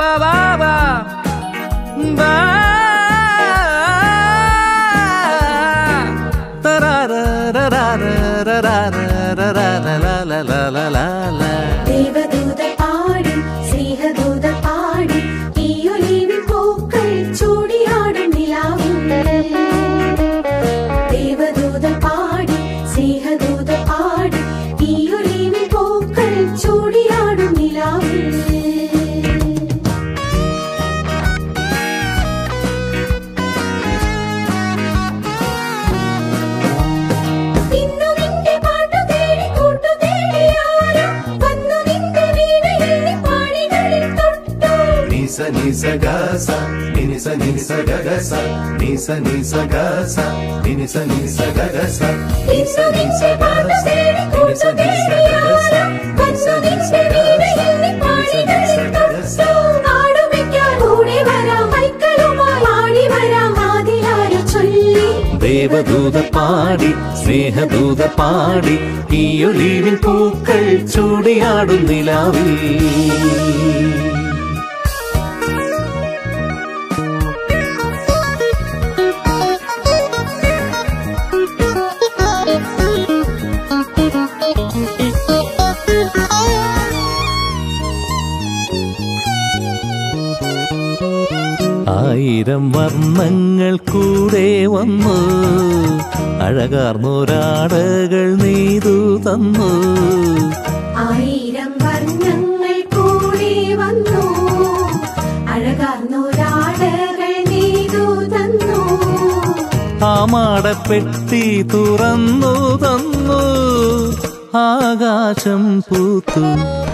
ba ba ba ba da da da da da da da da da la la la la la la ദേവദൂത പാടി സ്നേഹദൂത പാടി ഈ olivine പൂക്കൾ ചൂടിയാടും നിലാവിൽ ദേവദൂത പാടി സ്നേഹദൂത പാടി ഈ ഒലിവിൻ പൂക്കൾ ചൂടിയാടും നിലാവിൽ ഇന്നു നിന്റെ പാട്ടു തേടി കൂട്ടു തേടിയാരോ വന്നു നിന്റെ വീണയിൽ പാടികളിൽ തൊട്ടു നിസ നിസ ഗസ നിനിസ നിനിസ ഗഗസ നിസ നിസ ഗസ നിനിസ നിസ ഗഗസ ഇന്നു നിന്റെ പാട്ടു തേടി കൂട്ടു തേടിയാരോ വന്നു നിന്റെ വീണയിൽ പാടികളിൽ തൊട്ടു ആടുമിക്കാൻ കൂടി വരാം മൈക്കളുമായി ആടി വരാം ആദിലാരി ചൊല്ലി ദേവദൂത പാടി സ്നേഹദൂത പാടി ഈ ഒലിവിൻ പൂക്കൾ ചൂടിയാടും നിലാവിൽ ആയിരം വർണ്ണങ്ങൾ കൂടെ വന്നു അഴകാർന്നൊരാടകൾ നെയ്തു തന്നു ആയിരം വർണ്ണങ്ങൾ കൂടി വന്നു അഴകാർന്നൊരാടകൾ നീതു തന്നു ആമാടപ്പെട്ടി തുറന്നു തന്നു ആകാശം പൂത്തു